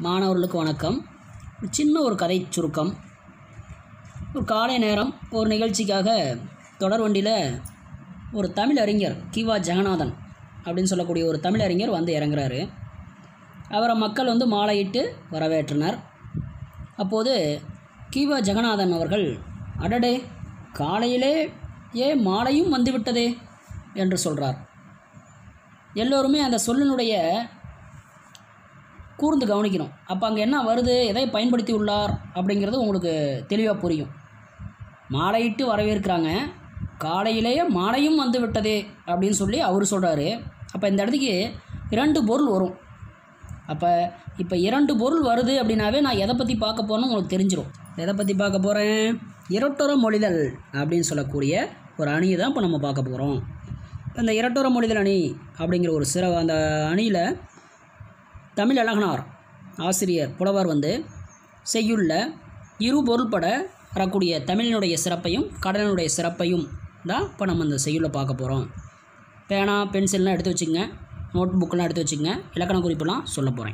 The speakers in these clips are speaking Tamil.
மாணவர்களுக்கு வணக்கம் ஒரு சின்ன ஒரு கதை சுருக்கம் ஒரு காலை நேரம் ஒரு நிகழ்ச்சிக்காக தொடர் வண்டியில் ஒரு தமிழ் அறிஞர் கிவா ஜெகநாதன் அப்படின்னு சொல்லக்கூடிய ஒரு தமிழ் அறிஞர் வந்து இறங்குறாரு அவரை மக்கள் வந்து மாலையிட்டு வரவேற்றனர் அப்போது கிவா ஜெகநாதன் அவர்கள் அடடே காலையிலே ஏ மாலையும் வந்துவிட்டதே என்று சொல்கிறார் எல்லோருமே அந்த சொல்லினுடைய கூர்ந்து கவனிக்கணும் அப்போ அங்கே என்ன வருது எதை பயன்படுத்தி உள்ளார் அப்படிங்கிறது உங்களுக்கு தெளிவாக புரியும் மாலையிட்டு வரவேற்கிறாங்க காலையிலேயே மாலையும் வந்து விட்டதே அப்படின்னு சொல்லி அவர் சொல்கிறாரு அப்போ இந்த இடத்துக்கு இரண்டு பொருள் வரும் அப்போ இப்போ இரண்டு பொருள் வருது அப்படின்னாவே நான் எதை பற்றி பார்க்க போகிறேன்னு உங்களுக்கு தெரிஞ்சிடும் எதை பற்றி பார்க்க போகிறேன் இரட்டொர மொழிதல் அப்படின்னு சொல்லக்கூடிய ஒரு அணியை தான் இப்போ நம்ம பார்க்க போகிறோம் இந்த இரட்டொர மொழிதல் அணி அப்படிங்கிற ஒரு சிற அந்த அணியில் தமிழ் அழகனார் ஆசிரியர் புலவர் வந்து செய்யுள்ள இரு பொருள்பட வரக்கூடிய தமிழினுடைய சிறப்பையும் கடலினுடைய சிறப்பையும் தான் இப்போ நம்ம இந்த செய்யுளில் பார்க்க போகிறோம் பேனா பென்சில்லாம் எடுத்து வச்சுக்கங்க நோட் புக்கெலாம் எடுத்து வச்சுக்கங்க இலக்கண குறிப்பெல்லாம் சொல்ல போகிறேன்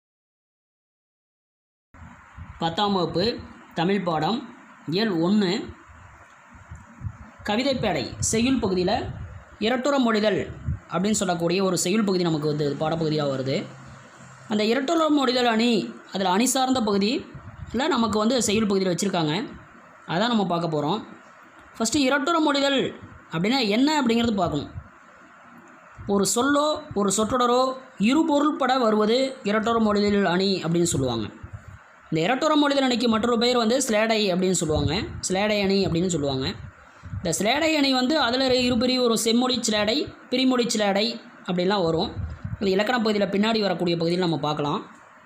பத்தாம் வகுப்பு தமிழ் பாடம் இயல் ஒன்று கவிதைப்பேடை செய்யுள் பகுதியில் இரட்டுற மொழிதல் அப்படின்னு சொல்லக்கூடிய ஒரு செய்யுள் பகுதி நமக்கு வந்து பாடப்பகுதியாக வருது அந்த இரட்டுற மொழிதல் அணி அதில் அணி சார்ந்த பகுதியில் நமக்கு வந்து செய்யுள் பகுதியில் வச்சுருக்காங்க அதான் நம்ம பார்க்க போகிறோம் ஃபஸ்ட்டு இரட்டுற மொழிதல் அப்படின்னா என்ன அப்படிங்கிறது பார்க்கணும் ஒரு சொல்லோ ஒரு சொற்றொடரோ இரு பொருள்பட வருவது இரட்டொர மொழிதல் அணி அப்படின்னு சொல்லுவாங்க இந்த இரட்டொர மொழிதல் அணிக்கு மற்றொரு பெயர் வந்து ஸ்லேடை அப்படின்னு சொல்லுவாங்க ஸ்லேடை அணி அப்படின்னு சொல்லுவாங்க இந்த ஸ்லேடை அணி வந்து அதில் இருபெரிய ஒரு செம்மொழி சிலேடை பிரிமொழி சிலேடை அப்படிலாம் வரும் இது இலக்கண பகுதியில் பின்னாடி வரக்கூடிய பகுதியில் நம்ம பார்க்கலாம்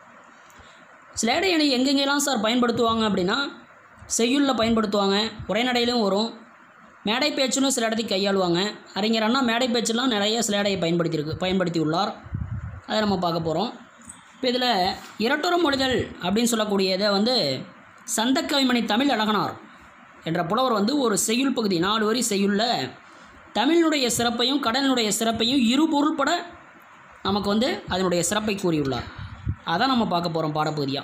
ஸ்லேடை அணி எங்கெங்கெல்லாம் சார் பயன்படுத்துவாங்க அப்படின்னா செய்யுளில் பயன்படுத்துவாங்க உரைநடையிலும் வரும் மேடை பேச்சுன்னு சில இடத்துக்கு கையாளுவாங்க அறிஞர் அண்ணா மேடை பேச்செல்லாம் நிறைய சிலேடையை பயன்படுத்தியிருக்கு பயன்படுத்தி உள்ளார் அதை நம்ம பார்க்க போகிறோம் இப்போ இதில் இரட்டொர மொழிதல் அப்படின்னு சொல்லக்கூடியதை வந்து சந்தக்கவிமணி தமிழ் அழகனார் என்ற புலவர் வந்து ஒரு செய்யுள் பகுதி நாலு வரி செய்யுளில் தமிழினுடைய சிறப்பையும் கடலினுடைய சிறப்பையும் இரு பொருள்பட நமக்கு வந்து அதனுடைய சிறப்பை கூறியுள்ளார் அதான் நம்ம பார்க்க போகிறோம் பாடப்பகுதியாக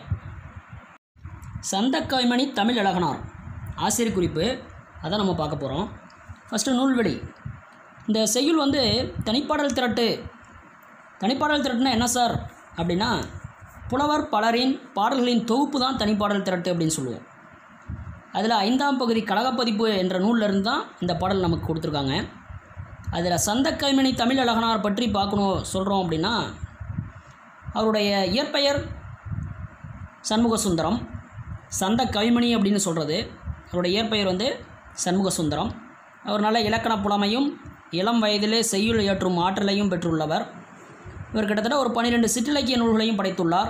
சந்தக்கவிமணி தமிழ் அழகனார் ஆசிரியர் குறிப்பு அதான் நம்ம பார்க்க போகிறோம் ஃபஸ்ட்டு நூல்வெளி இந்த செய்யுள் வந்து தனிப்பாடல் திரட்டு தனிப்பாடல் திரட்டுனா என்ன சார் அப்படின்னா புலவர் பலரின் பாடல்களின் தொகுப்பு தான் தனிப்பாடல் திரட்டு அப்படின்னு சொல்லுவோம் அதில் ஐந்தாம் பகுதி கழகப்பதிப்பு என்ற நூலில் இருந்து தான் இந்த பாடல் நமக்கு கொடுத்துருக்காங்க அதில் சந்த கைமணி தமிழ் அழகனார் பற்றி பார்க்கணும் சொல்கிறோம் அப்படின்னா அவருடைய இயற்பெயர் சண்முக சுந்தரம் சந்த கவிமணி அப்படின்னு சொல்கிறது அவருடைய இயற்பெயர் வந்து சண்முக சுந்தரம் அவர் நல்ல இலக்கண புலமையும் இளம் வயதிலே செய்யுள் இயற்றும் ஆற்றலையும் பெற்றுள்ளவர் இவர் கிட்டத்தட்ட ஒரு பன்னிரெண்டு சிற்றிலக்கிய நூல்களையும் படைத்துள்ளார்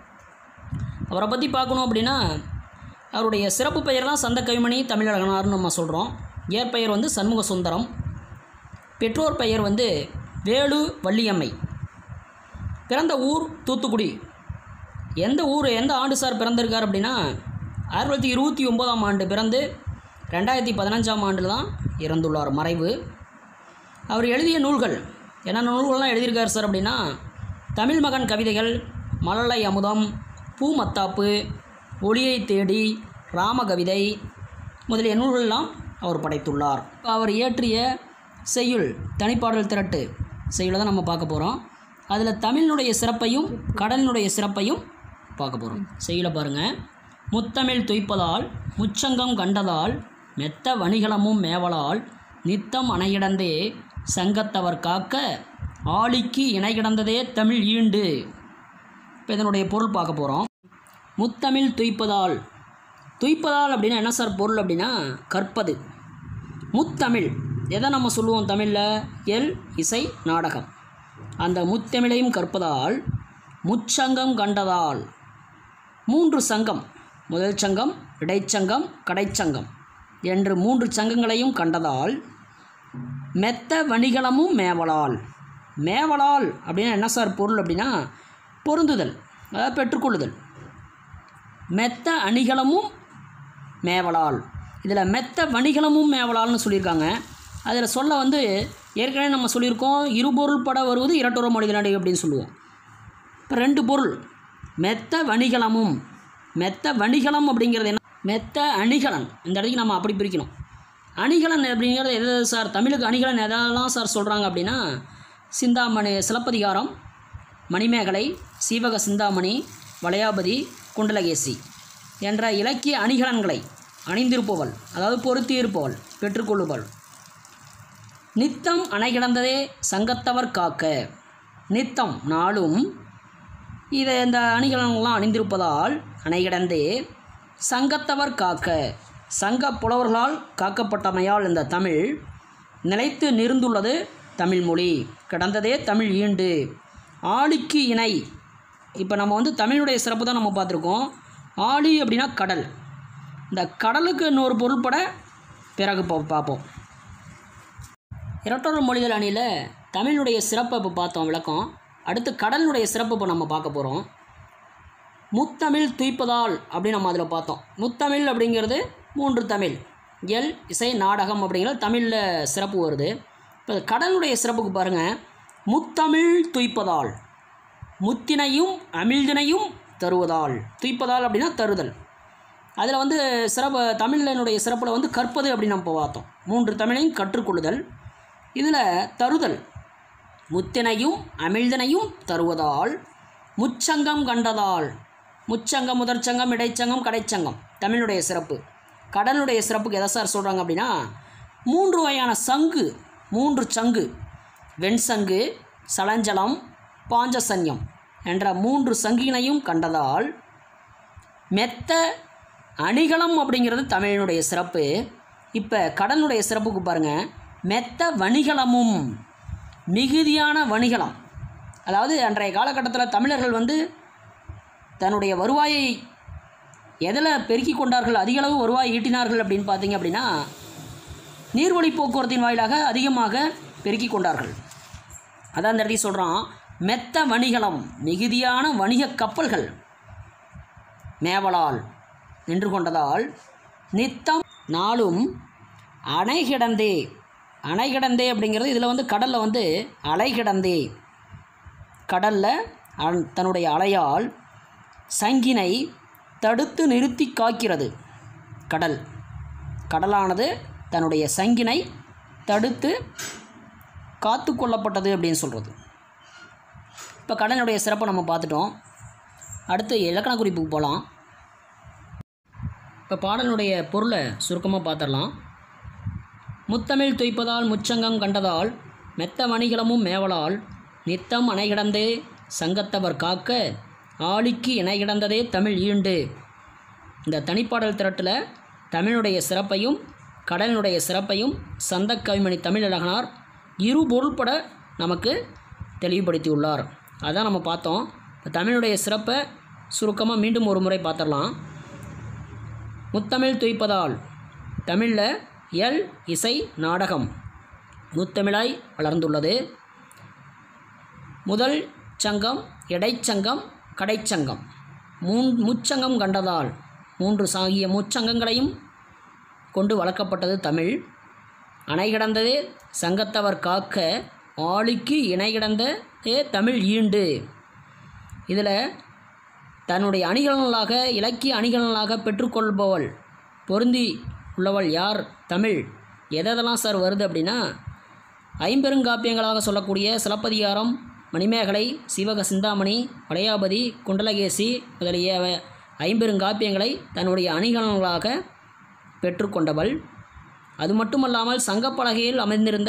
அவரை பற்றி பார்க்கணும் அப்படின்னா அவருடைய சிறப்பு பெயர் தான் சந்த கவிமணி தமிழகனார்னு நம்ம சொல்கிறோம் இயற்பெயர் வந்து சண்முக சுந்தரம் பெற்றோர் பெயர் வந்து வேலு வள்ளியம்மை பிறந்த ஊர் தூத்துக்குடி எந்த ஊர் எந்த ஆண்டு சார் பிறந்திருக்கார் அப்படின்னா ஆயிரத்தி தொள்ளாயிரத்தி இருபத்தி ஒம்போதாம் ஆண்டு பிறந்து ரெண்டாயிரத்தி பதினஞ்சாம் ஆண்டில் தான் இறந்துள்ளார் மறைவு அவர் எழுதிய நூல்கள் என்னென்ன நூல்கள்லாம் எழுதியிருக்கார் சார் அப்படின்னா தமிழ் மகன் கவிதைகள் மலலை அமுதம் பூ மத்தாப்பு ஒளியை தேடி ராமகவிதை முதலிய நூல்களெல்லாம் அவர் படைத்துள்ளார் அவர் இயற்றிய செய்யுள் தனிப்பாடல் திரட்டு செய்யுளை தான் நம்ம பார்க்க போகிறோம் அதில் தமிழினுடைய சிறப்பையும் கடலினுடைய சிறப்பையும் பார்க்க போகிறோம் செய்யுளை பாருங்கள் முத்தமிழ் துய்ப்பதால் முச்சங்கம் கண்டதால் மெத்த வணிகளமும் மேவலால் நித்தம் அணைகிடந்தே சங்கத்தவர் காக்க ஆளிக்கு இணை கிடந்ததே தமிழ் ஈண்டு இப்போ இதனுடைய பொருள் பார்க்க போகிறோம் முத்தமிழ் துய்ப்பதால் துய்ப்பதால் அப்படின்னா என்ன சார் பொருள் அப்படின்னா கற்பது முத்தமிழ் எதை நம்ம சொல்லுவோம் தமிழில் எல் இசை நாடகம் அந்த முத்தமிழையும் கற்பதால் முச்சங்கம் கண்டதால் மூன்று சங்கம் முதல் சங்கம் இடைச்சங்கம் கடைச்சங்கம் என்று மூன்று சங்கங்களையும் கண்டதால் மெத்த வணிகளமும் மேவலால் மேவலால் அப்படின்னா என்ன சார் பொருள் அப்படின்னா பொருந்துதல் அதாவது பெற்றுக்கொள்ளுதல் மெத்த அணிகலமும் மேவலால் இதில் மெத்த வணிகலமும் மேவலால்னு சொல்லியிருக்காங்க அதில் சொல்ல வந்து ஏற்கனவே நம்ம சொல்லியிருக்கோம் இருபொருள் பட வருவது இரட்டொரு மொழிதல் அடி அப்படின்னு சொல்லுவோம் இப்போ ரெண்டு பொருள் மெத்த வணிகலமும் மெத்த வணிகலம் அப்படிங்கிறது என்ன மெத்த அணிகலன் இந்த இடத்துக்கு நம்ம அப்படி பிரிக்கணும் அணிகலன் அப்படிங்கிறது எது எது சார் தமிழுக்கு அணிகலன் எதெல்லாம் சார் சொல்கிறாங்க அப்படின்னா சிந்தாமணி சிலப்பதிகாரம் மணிமேகலை சீவக சிந்தாமணி வளையாபதி குண்டலகேசி என்ற இலக்கிய அணிகலன்களை அணிந்திருப்பவள் அதாவது பொருத்தி இருப்பவள் பெற்றுக்கொள்ளுபவள் நித்தம் அணை கிடந்ததே சங்கத்தவர் காக்க நித்தம் நாளும் இதை இந்த அணிகலன்கள்லாம் அணிந்திருப்பதால் அணை கிடந்தே சங்கத்தவர் காக்க சங்க புலவர்களால் காக்கப்பட்டமையால் இந்த தமிழ் நிலைத்து நிறுந்துள்ளது தமிழ் மொழி கிடந்ததே தமிழ் ஈண்டு ஆழிக்கு இணை இப்போ நம்ம வந்து தமிழுடைய சிறப்பு தான் நம்ம பார்த்துருக்கோம் ஆழி அப்படின்னா கடல் இந்த கடலுக்கு இன்னொரு பொருள்பட பிறகு பா- பார்ப்போம் இரட்டொரு மொழிகள் அணியில் தமிழுடைய சிறப்பை இப்போ பார்த்தோம் விளக்கம் அடுத்து கடலினுடைய சிறப்பு இப்போ நம்ம பார்க்க போகிறோம் முத்தமிழ் துய்ப்பதால் அப்படின்னு நம்ம அதில் பார்த்தோம் முத்தமிழ் அப்படிங்கிறது மூன்று தமிழ் எல் இசை நாடகம் அப்படிங்கிறது தமிழில் சிறப்பு வருது இப்போ கடலுடைய சிறப்புக்கு பாருங்கள் முத்தமிழ் துய்ப்பதால் முத்தினையும் அமிழ்தினையும் தருவதால் துய்ப்பதால் அப்படின்னா தருதல் அதில் வந்து சிறப்பு தமிழினுடைய சிறப்பில் வந்து கற்பது அப்படின்னு நம்ம பார்த்தோம் மூன்று தமிழையும் கற்றுக்கொள்ளுதல் இதில் தருதல் முத்தினையும் அமிழ்தனையும் தருவதால் முச்சங்கம் கண்டதால் முச்சங்கம் முதற்சங்கம் இடைச்சங்கம் கடைச்சங்கம் தமிழுடைய சிறப்பு கடலுடைய சிறப்புக்கு எதை சார் சொல்கிறாங்க அப்படின்னா மூன்று வகையான சங்கு மூன்று சங்கு வெண்சங்கு சலஞ்சலம் பாஞ்சசன்யம் என்ற மூன்று சங்கினையும் கண்டதால் மெத்த அணிகலம் அப்படிங்கிறது தமிழினுடைய சிறப்பு இப்போ கடலுடைய சிறப்புக்கு பாருங்கள் மெத்த வணிகலமும் மிகுதியான வணிகலம் அதாவது அன்றைய காலகட்டத்தில் தமிழர்கள் வந்து தன்னுடைய வருவாயை எதில் பெருக்கி கொண்டார்கள் அதிக அளவு வருவாய் ஈட்டினார்கள் அப்படின்னு பார்த்தீங்க அப்படின்னா நீர்வழி போக்குவரத்தின் வாயிலாக அதிகமாக பெருக்கி கொண்டார்கள் அதான் இந்த இடத்துல சொல்கிறான் மெத்த வணிகலம் மிகுதியான வணிக கப்பல்கள் மேவலால் நின்று கொண்டதால் நித்தம் நாளும் அணை கிடந்தே அணை கிடந்தே அப்படிங்கிறது இதில் வந்து கடலில் வந்து அலை கிடந்தே கடலில் தன்னுடைய அலையால் சங்கினை தடுத்து நிறுத்தி காக்கிறது கடல் கடலானது தன்னுடைய சங்கினை தடுத்து காத்து கொள்ளப்பட்டது அப்படின்னு சொல்கிறது இப்போ கடலுடைய சிறப்பை நம்ம பார்த்துட்டோம் அடுத்து இலக்கண குறிப்புக்கு போகலாம் இப்போ பாடலுடைய பொருளை சுருக்கமாக பார்த்துடலாம் முத்தமிழ் துய்ப்பதால் முச்சங்கம் கண்டதால் மெத்த மணிகளமும் மேவலால் நித்தம் அணை கிடந்தே சங்கத்தவர் காக்க ஆழிக்கு இணை கிடந்ததே தமிழ் ஈண்டு இந்த தனிப்பாடல் திரட்டில் தமிழுடைய சிறப்பையும் கடலினுடைய சிறப்பையும் சந்த கவிமணி தமிழழகனார் இரு பொருள்பட நமக்கு தெளிவுபடுத்தியுள்ளார் அதான் நம்ம பார்த்தோம் இப்போ தமிழுடைய சிறப்பை சுருக்கமாக மீண்டும் ஒரு முறை பார்த்துடலாம் முத்தமிழ் துய்ப்பதால் தமிழில் எல் இசை நாடகம் முத்தமிழாய் வளர்ந்துள்ளது முதல் சங்கம் இடைச்சங்கம் கடைச்சங்கம் மூன் முச்சங்கம் கண்டதால் மூன்று சாகிய முச்சங்கங்களையும் கொண்டு வளர்க்கப்பட்டது தமிழ் அணை கிடந்ததே சங்கத்தவர் காக்க ஆழிக்கு இணை கிடந்ததே தமிழ் ஈண்டு இதில் தன்னுடைய அணிகலன்களாக இலக்கிய அணிகலன்களாக பெற்றுக்கொள்பவள் பொருந்தி உள்ளவள் யார் தமிழ் எதெல்லாம் சார் வருது அப்படின்னா ஐம்பெருங்காப்பியங்களாக சொல்லக்கூடிய சிலப்பதிகாரம் மணிமேகலை சிவக சிந்தாமணி வளையாபதி குண்டலகேசி முதலிய ஐம்பெருங்காப்பியங்களை தன்னுடைய அணிகலன்களாக பெற்றுக்கொண்டவள் அது மட்டுமல்லாமல் சங்கப்பலகையில் அமைந்திருந்த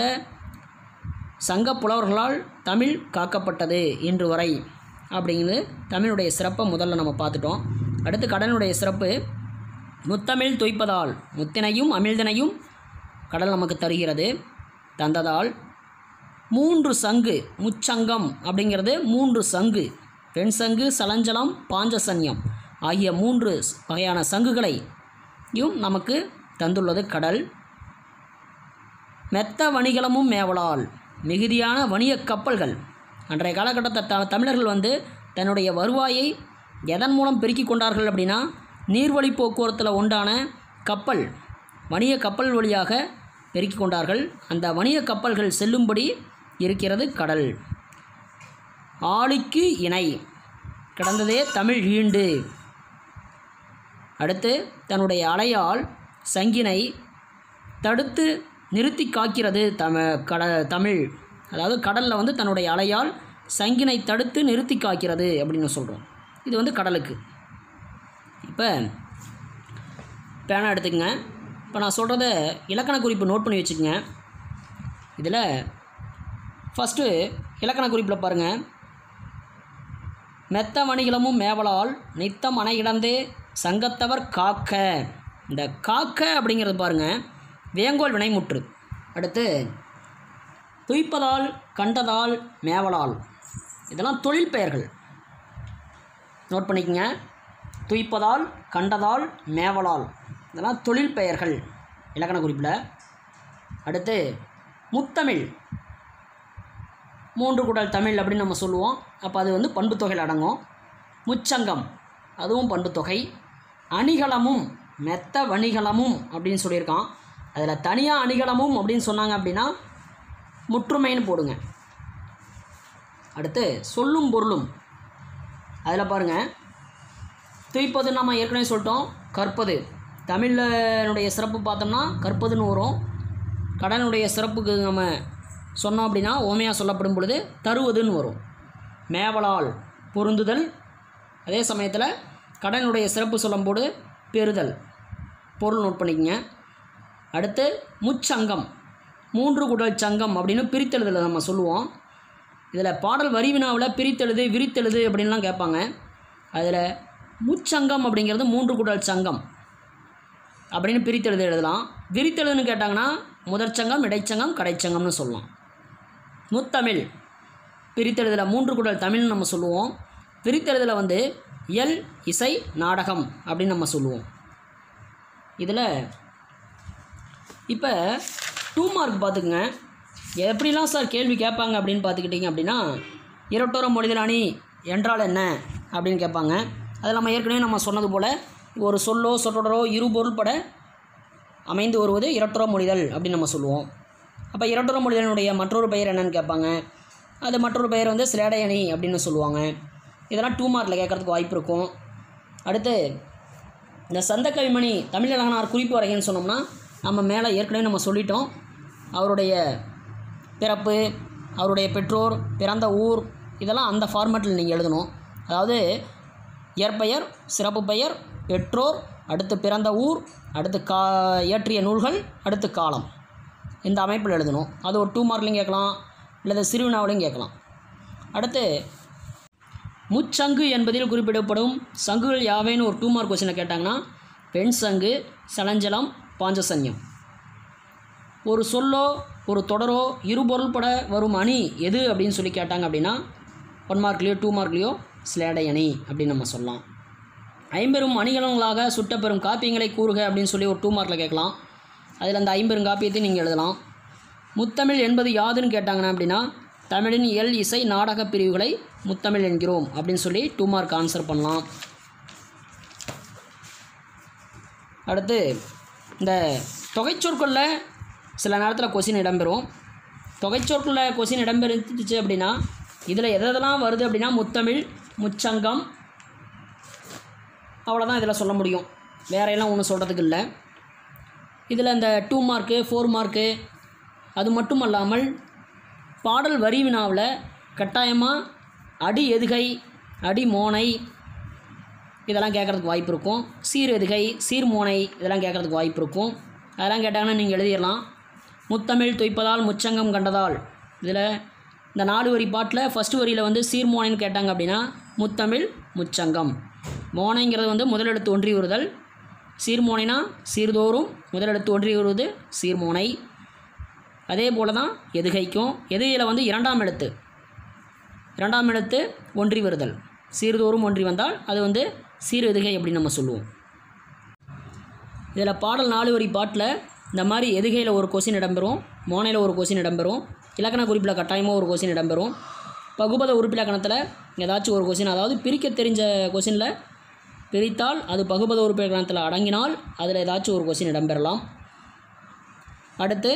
சங்க புலவர்களால் தமிழ் காக்கப்பட்டது இன்று வரை அப்படிங்கிறது தமிழுடைய சிறப்பை முதல்ல நம்ம பார்த்துட்டோம் அடுத்து கடனுடைய சிறப்பு முத்தமிழ் துய்ப்பதால் முத்தினையும் அமிழ்தனையும் கடல் நமக்கு தருகிறது தந்ததால் மூன்று சங்கு முச்சங்கம் அப்படிங்கிறது மூன்று சங்கு பெண் சங்கு சலஞ்சலம் பாஞ்சசன்யம் ஆகிய மூன்று வகையான சங்குகளையும் நமக்கு தந்துள்ளது கடல் மெத்த வணிகலமும் மேவலால் மிகுதியான வணிகக் கப்பல்கள் அன்றைய காலகட்டத்தை த தமிழர்கள் வந்து தன்னுடைய வருவாயை எதன் மூலம் பெருக்கிக் கொண்டார்கள் அப்படின்னா நீர்வழி போக்குவரத்தில் உண்டான கப்பல் வணிக கப்பல் வழியாக பெருக்கிக் கொண்டார்கள் அந்த வணிக கப்பல்கள் செல்லும்படி இருக்கிறது கடல் ஆழிக்கு இணை கிடந்ததே தமிழ் ஈண்டு அடுத்து தன்னுடைய அலையால் சங்கினை தடுத்து நிறுத்தி காக்கிறது தம கட தமிழ் அதாவது கடலில் வந்து தன்னுடைய அலையால் சங்கினை தடுத்து நிறுத்தி காக்கிறது அப்படின்னு சொல்கிறோம் இது வந்து கடலுக்கு இப்போ பேனா எடுத்துக்கங்க இப்போ நான் சொல்கிறத இலக்கண குறிப்பு நோட் பண்ணி வச்சுக்கோங்க இதில் ஃபஸ்ட்டு இலக்கண குறிப்பில் பாருங்கள் மெத்த மணிகளமும் மேவலால் நித்தம் அணை இழந்தே சங்கத்தவர் காக்க இந்த காக்க அப்படிங்கிறது பாருங்கள் வேங்கோல் வினைமுற்று அடுத்து துய்ப்பதால் கண்டதால் மேவலால் இதெல்லாம் தொழில் பெயர்கள் நோட் பண்ணிக்கங்க துய்ப்பதால் கண்டதால் மேவலால் இதெல்லாம் தொழில் பெயர்கள் இலக்கண குறிப்பில் அடுத்து முத்தமிழ் மூன்று குடல் தமிழ் அப்படின்னு நம்ம சொல்லுவோம் அப்போ அது வந்து பண்புத் தொகையில் அடங்கும் முச்சங்கம் அதுவும் பண்புத் தொகை அணிகலமும் மெத்த வணிகலமும் அப்படின்னு சொல்லியிருக்கான் அதில் தனியாக அணிகலமும் அப்படின்னு சொன்னாங்க அப்படின்னா முற்றுமைன்னு போடுங்க அடுத்து சொல்லும் பொருளும் அதில் பாருங்கள் துய்ப்பது நம்ம ஏற்கனவே சொல்லிட்டோம் கற்பது தமிழனுடைய சிறப்பு பார்த்தோம்னா கற்பதுன்னு வரும் கடனுடைய சிறப்புக்கு நம்ம சொன்னோம் அப்படின்னா ஓமையாக சொல்லப்படும் பொழுது தருவதுன்னு வரும் மேவலால் பொருந்துதல் அதே சமயத்தில் கடனுடைய சிறப்பு சொல்லும்போது பெறுதல் பொருள் நோட் பண்ணிக்கங்க அடுத்து முச்சங்கம் மூன்று குடல் சங்கம் அப்படின்னு பிரித்தெழுதலை நம்ம சொல்லுவோம் இதில் பாடல் வரி வினாவில் பிரித்தெழுது விரித்தெழுது அப்படின்லாம் கேட்பாங்க அதில் முச்சங்கம் அப்படிங்கிறது மூன்று குடல் சங்கம் அப்படின்னு பிரித்தெழுது எழுதலாம் விரித்தெழுதுன்னு கேட்டாங்கன்னா முதற்சங்கம் இடைச்சங்கம் கடைச்சங்கம்னு சொல்லலாம் முத்தமிழ் பிரித்தெழுதில் மூன்று குடல் தமிழ்னு நம்ம சொல்லுவோம் பிரித்தெழுதில் வந்து இயல் இசை நாடகம் அப்படின்னு நம்ம சொல்லுவோம் இதில் இப்போ டூ மார்க் பார்த்துக்குங்க எப்படிலாம் சார் கேள்வி கேட்பாங்க அப்படின்னு பார்த்துக்கிட்டிங்க அப்படின்னா இரட்டோர மொழிதல் அணி என்றால் என்ன அப்படின்னு கேட்பாங்க அது நம்ம ஏற்கனவே நம்ம சொன்னது போல் ஒரு சொல்லோ சொற்றொடரோ இரு பொருள்பட அமைந்து வருவது இரட்டுற மொழிதல் அப்படின்னு நம்ம சொல்லுவோம் அப்போ இரட்டுற மொழிதலினுடைய மற்றொரு பெயர் என்னன்னு கேட்பாங்க அது மற்றொரு பெயர் வந்து சிலேடை அணி அப்படின்னு சொல்லுவாங்க இதெல்லாம் டூ மார்க்கில் கேட்குறதுக்கு வாய்ப்பு இருக்கும் அடுத்து இந்த சந்தக்கவிமணி தமிழகனார் குறிப்பு வரைகன்னு சொன்னோம்னா நம்ம மேலே ஏற்கனவே நம்ம சொல்லிட்டோம் அவருடைய பிறப்பு அவருடைய பெற்றோர் பிறந்த ஊர் இதெல்லாம் அந்த ஃபார்மேட்டில் நீங்கள் எழுதணும் அதாவது இயற்பெயர் சிறப்பு பெயர் பெற்றோர் அடுத்து பிறந்த ஊர் அடுத்து கா இயற்றிய நூல்கள் அடுத்து காலம் இந்த அமைப்பில் எழுதணும் அது ஒரு டூ மார்க்லையும் கேட்கலாம் இல்லை சிறுவினாவிலையும் கேட்கலாம் அடுத்து முச்சங்கு என்பதில் குறிப்பிடப்படும் சங்குகள் யாவைன்னு ஒரு டூ மார்க் கொஸ்டினை கேட்டாங்கன்னா பெண் சங்கு சலஞ்சலம் பாஞ்சசன்யம் ஒரு சொல்லோ ஒரு தொடரோ இரு பொருள்பட வரும் அணி எது அப்படின்னு சொல்லி கேட்டாங்க அப்படின்னா ஒன் மார்க்லேயோ டூ மார்க்லேயோ ஸ்லேடை அணி அப்படின்னு நம்ம சொல்லலாம் ஐம்பெரும் அணிகலங்களாக சுட்டப்பெறும் காப்பியங்களை கூறுக அப்படின்னு சொல்லி ஒரு டூ மார்க்கில் கேட்கலாம் அதில் அந்த ஐம்பெரும் காப்பியத்தையும் நீங்கள் எழுதலாம் முத்தமிழ் என்பது யாதுன்னு கேட்டாங்கன்னா அப்படின்னா தமிழின் இயல் இசை நாடக பிரிவுகளை முத்தமிழ் என்கிறோம் அப்படின்னு சொல்லி டூ மார்க் ஆன்சர் பண்ணலாம் அடுத்து இந்த தொகைச்சொற்களில் சில நேரத்தில் கொஸ்டின் இடம்பெறும் தொகைச்சொற்களில் கொஸ்டின் இடம்பெறுச்சு அப்படின்னா இதில் எதெல்லாம் வருது அப்படின்னா முத்தமிழ் முச்சங்கம் அவ்வளோதான் இதில் சொல்ல முடியும் வேற எல்லாம் ஒன்றும் சொல்கிறதுக்கு இல்லை இதில் இந்த டூ மார்க்கு ஃபோர் மார்க்கு அது மட்டும் அல்லாமல் பாடல் வரி வினாவில் கட்டாயமாக அடி எதுகை அடி மோனை இதெல்லாம் கேட்குறதுக்கு வாய்ப்பு இருக்கும் சீர் எதுகை சீர் மோனை இதெல்லாம் கேட்குறதுக்கு வாய்ப்பு இருக்கும் அதெல்லாம் கேட்டாங்கன்னா நீங்கள் எழுதிடலாம் முத்தமிழ் துய்ப்பதால் முச்சங்கம் கண்டதால் இதில் இந்த நாலு வரி பாட்டில் ஃபஸ்ட்டு வரியில் வந்து சீர்மோனைன்னு கேட்டாங்க அப்படின்னா முத்தமிழ் முச்சங்கம் மோனைங்கிறது வந்து முதலெழுத்து ஒன்றி வருதல் சீர்மோனைனா சீர்தோறும் முதலெழுத்து ஒன்றி வருவது சீர்மோனை அதே போல் தான் எதுகைக்கும் எதுகையில் வந்து இரண்டாம் எழுத்து இரண்டாம் எழுத்து ஒன்றி வருதல் சீர்தோறும் ஒன்றி வந்தால் அது வந்து சீர் எதுகை அப்படின்னு நம்ம சொல்லுவோம் இதில் பாடல் நாலு வரி பாட்டில் இந்த மாதிரி எதுகையில் ஒரு கொஸ்டின் இடம்பெறும் மோனையில் ஒரு கொஸ்டின் இடம்பெறும் இலக்கண குறிப்பில் கட்டாயமாக ஒரு கொஸ்டின் இடம்பெறும் பகுபத உறுப்பிலக்கணத்தில் ஏதாச்சும் ஒரு கொஸ்டின் அதாவது பிரிக்க தெரிஞ்ச கொஸ்டினில் பிரித்தால் அது பகுபத உறுப்பிலக்கணத்தில் அடங்கினால் அதில் ஏதாச்சும் ஒரு கொஸ்டின் இடம்பெறலாம் அடுத்து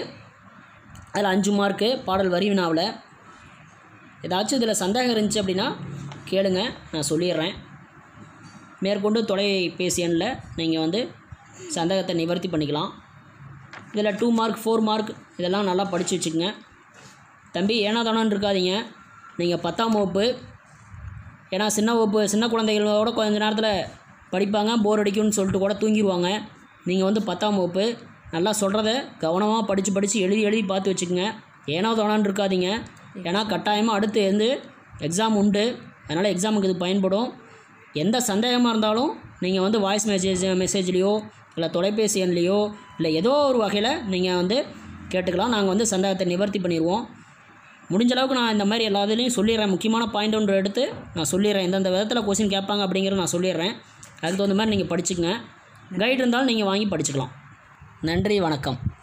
அதில் அஞ்சு மார்க்கு பாடல் வரி வினாவில் ஏதாச்சும் இதில் சந்தேகம் இருந்துச்சு அப்படின்னா கேளுங்க நான் சொல்லிடுறேன் மேற்கொண்டு தொலைபேசி எண்ணில் நீங்கள் வந்து சந்தேகத்தை நிவர்த்தி பண்ணிக்கலாம் இதில் டூ மார்க் ஃபோர் மார்க் இதெல்லாம் நல்லா படித்து வச்சுக்கோங்க தம்பி ஏனா தானோன்னு இருக்காதீங்க நீங்கள் பத்தாம் வகுப்பு ஏன்னா சின்ன வகுப்பு சின்ன குழந்தைகளோட கொஞ்ச நேரத்தில் படிப்பாங்க போர் அடிக்கும்னு சொல்லிட்டு கூட தூங்கிடுவாங்க நீங்கள் வந்து பத்தாம் வகுப்பு நல்லா சொல்கிறத கவனமாக படித்து படித்து எழுதி எழுதி பார்த்து வச்சுக்கோங்க ஏனோ தானோன்னு இருக்காதீங்க ஏன்னா கட்டாயமாக அடுத்து வந்து எக்ஸாம் உண்டு அதனால் எக்ஸாமுக்கு இது பயன்படும் எந்த சந்தேகமாக இருந்தாலும் நீங்கள் வந்து வாய்ஸ் மெசேஜ் மெசேஜ்லேயோ இல்லை தொலைபேசி எண்லேயோ இல்லை ஏதோ ஒரு வகையில் நீங்கள் வந்து கேட்டுக்கலாம் நாங்கள் வந்து சந்தேகத்தை நிவர்த்தி பண்ணிடுவோம் முடிஞ்ச அளவுக்கு நான் இந்த மாதிரி எல்லா இதுலேயும் சொல்லிடுறேன் முக்கியமான பாயிண்ட் ஒன்று எடுத்து நான் சொல்லிடுறேன் எந்தெந்த விதத்தில் கொஸ்டின் கேட்பாங்க அப்படிங்கிறத நான் சொல்லிடுறேன் அதுக்கு தகுந்த மாதிரி நீங்கள் படிச்சுக்கங்க கைடு இருந்தாலும் நீங்கள் வாங்கி படிச்சுக்கலாம் நன்றி வணக்கம்